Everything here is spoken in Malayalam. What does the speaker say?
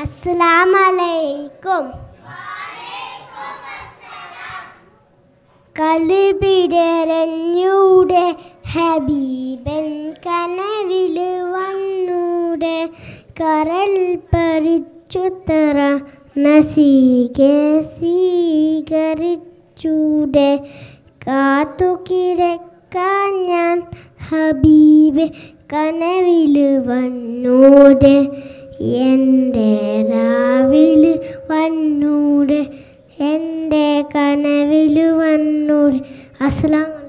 അസ്സലാമലൈക്കും കലിപിടരഞ്ഞൂടെ ഹബീബൻ കനവിൽ വന്നൂടെ കരൽ പരിച്ചുത്തറ നസീകെ സ്വീകരിച്ചൂടെ കാത്തു കിടക്കാൻ ഞാൻ ഹബീബ് കനവിൽ വന്നൂടെ എൻ്റെ രാവിൽ വന്നൂടെ എൻ്റെ കനവിൽ വന്നൂടെ അസ്സലാം